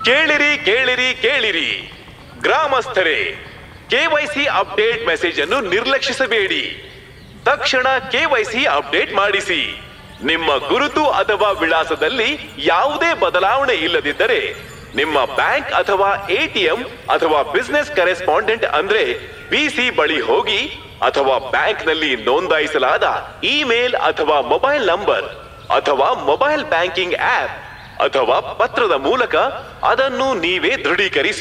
ಕೇಳಿರಿ ಕೇಳಿರಿ ಕೇಳಿರಿ ಗ್ರಾಮಸ್ಥರೇ ಕೆವೈಸಿ ಅಪ್ಡೇಟ್ ಮೆಸೇಜ್ ಅನ್ನು ನಿರ್ಲಕ್ಷಿಸಬೇಡಿ ತಕ್ಷಣ ಕೆವೈಸಿ ಅಪ್ಡೇಟ್ ಮಾಡಿಸಿ ನಿಮ್ಮ ಗುರುತು ಅಥವಾ ವಿಳಾಸದಲ್ಲಿ ಯಾವುದೇ ಬದಲಾವಣೆ ಇಲ್ಲದಿದ್ದರೆ ನಿಮ್ಮ ಬ್ಯಾಂಕ್ ಅಥವಾ ಎಟಿಎಂ ಅಥವಾ ಬಿಸ್ನೆಸ್ ಕರೆಸ್ಪಾಂಡೆಂಟ್ ಅಂದ್ರೆ ಬಿಸಿ ಬಳಿ ಹೋಗಿ ಅಥವಾ ಬ್ಯಾಂಕ್ನಲ್ಲಿ ನೋಂದಾಯಿಸಲಾದ ಇಮೇಲ್ ಅಥವಾ ಮೊಬೈಲ್ ನಂಬರ್ ಅಥವಾ ಮೊಬೈಲ್ ಬ್ಯಾಂಕಿಂಗ್ ಆಪ್ ಅಥವಾ ಪತ್ರದ ಮೂಲಕ ಅದನ್ನು ನೀವೇ ದೃಢೀಕರಿಸಿ